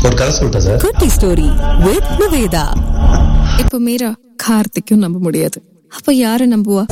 ஒரு கதை சொல்லிட்டேன் சார் குட்டி ஸ்டோரி வித் நிவேதா இப்போ மீரா கார்த்திக்கும் நம்ப முடியாது அப்ப யார நம்புவா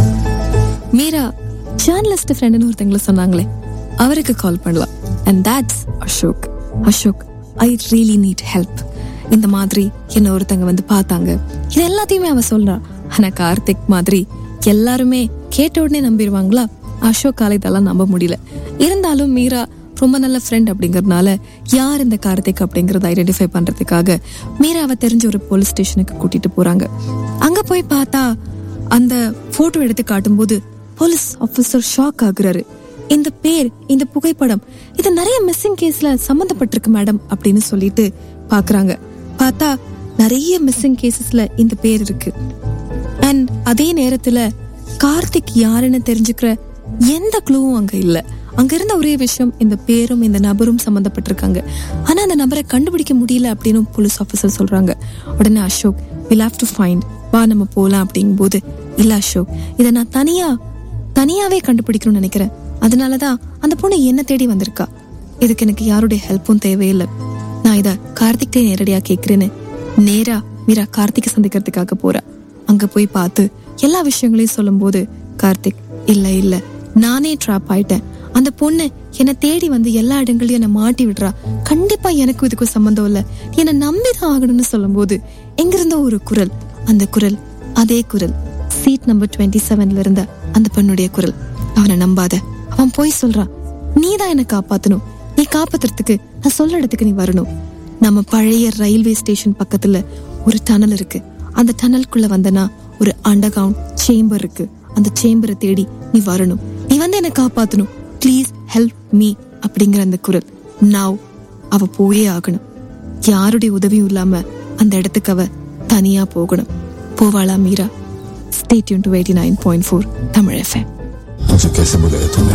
மீரா ஜேர்னலிஸ்ட் ஃப்ரெண்டுன்னு ஒருத்தங்களை சொன்னாங்களே அவருக்கு கால் பண்ணலாம் and that's Ashok Ashok I really need help இந்த மாதிரி என்ன ஒருத்தங்க வந்து பார்த்தாங்க இது எல்லாத்தையுமே அவ சொல்றா ஆனா கார்த்திக் மாதிரி எல்லாருமே கேட்ட உடனே நம்பிடுவாங்களா அசோக்கால இதெல்லாம் நம்ப முடியல இருந்தாலும் மீரா ரொம்ப நல்ல ஃப்ரெண்ட் அப்படிங்கறதுனால யார் இந்த கார்த்திக் அப்படிங்கறத ஐடென்டிஃபை பண்றதுக்காக மீராவை தெரிஞ்ச ஒரு போலீஸ் ஸ்டேஷனுக்கு கூட்டிட்டு போறாங்க அங்க போய் பார்த்தா அந்த போட்டோ எடுத்து காட்டும்போது போலீஸ் ஆபீசர் ஷாக் ஆகுறாரு இந்த பேர் இந்த புகைப்படம் இது நிறைய மிஸ்ஸிங் கேஸ்ல சம்பந்தப்பட்டிருக்கு மேடம் அப்படின்னு சொல்லிட்டு பாக்குறாங்க பார்த்தா நிறைய மிஸ்ஸிங் கேசஸ்ல இந்த பேர் இருக்கு அண்ட் அதே நேரத்துல கார்த்திக் யாருன்னு தெரிஞ்சுக்கிற எந்த க்ளூவும் அங்க இல்ல அங்க இருந்த ஒரே விஷயம் இந்த பேரும் இந்த நபரும் சம்பந்தப்பட்டிருக்காங்க ஆனா அந்த நபரை கண்டுபிடிக்க முடியல அப்படின்னு போலீஸ் ஆபீசர் சொல்றாங்க உடனே Ashok will have to find வா நம்ம போலாம் அப்படிங்கும்போது இல்ல அசோக் இதை நான் தனியா தனியாவே கண்டுபிடிக்கணும்னு நினைக்கிறேன் அதனாலதான் அந்த பொண்ணு என்ன தேடி வந்திருக்கா இதுக்கு எனக்கு யாருடைய ஹெல்ப்பும் தேவையில்லை நான் இத கார்த்திக்டே நேரடியா கேக்குறேன்னு நேரா மீரா கார்த்திகை சந்திக்கிறதுக்காக போறா அங்க போய் பார்த்து எல்லா விஷயங்களையும் சொல்லும்போது கார்த்திக் இல்ல இல்ல நானே ட்ராப் ஆயிட்டேன் அந்த பொண்ணு என்னை தேடி வந்து எல்லா இடங்களையும் என்னை மாட்டி விடுறா கண்டிப்பா எனக்கும் இதுக்கும் சம்பந்தம் இல்ல என்னை நம்பிதான் ஆகணும்னு சொல்லும்போது எங்கிருந்தோ ஒரு குரல் அந்த குரல் அதே குரல் சீட் நம்பர் டுவெண்ட்டி செவன்ல இருந்த அந்த பெண்ணுடைய குரல் அவனை நம்பாத அவன் போய் சொல்றான் நீதான் என்ன காப்பாத்தணும் நீ காப்பாத்துறதுக்கு நான் சொல்ற இடத்துக்கு நீ வரணும் நம்ம பழைய ரயில்வே ஸ்டேஷன் பக்கத்துல ஒரு டனல் இருக்கு அந்த டனலுக்குள்ள வந்தனா ஒரு அண்டர்கிரவுண்ட் சேம்பர் இருக்கு அந்த சேம்பரை தேடி நீ வரணும் நீ வந்து என்ன காப்பாத்தணும் ப்ளீஸ் ஹெல்ப் மீ அப்படிங்கிற அந்த குரல் நாவ் அவ போயே ஆகணும் யாருடைய உதவியும் இல்லாம அந்த இடத்துக்கு அவ தனியா போகணும் போவாளா Meera stay tuned to eighty nine point four Tamil FM मुझे कैसे बुलाया तूने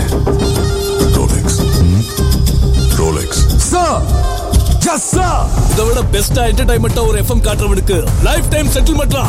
रोलेक्स रोलेक्स இதை விட பெஸ்டா என்டர்டைன்மெண்டா ஒரு எஃப்எம் காட்டுறவனுக்கு லைஃப் டைம் செட்டில்மெண்ட்லாம்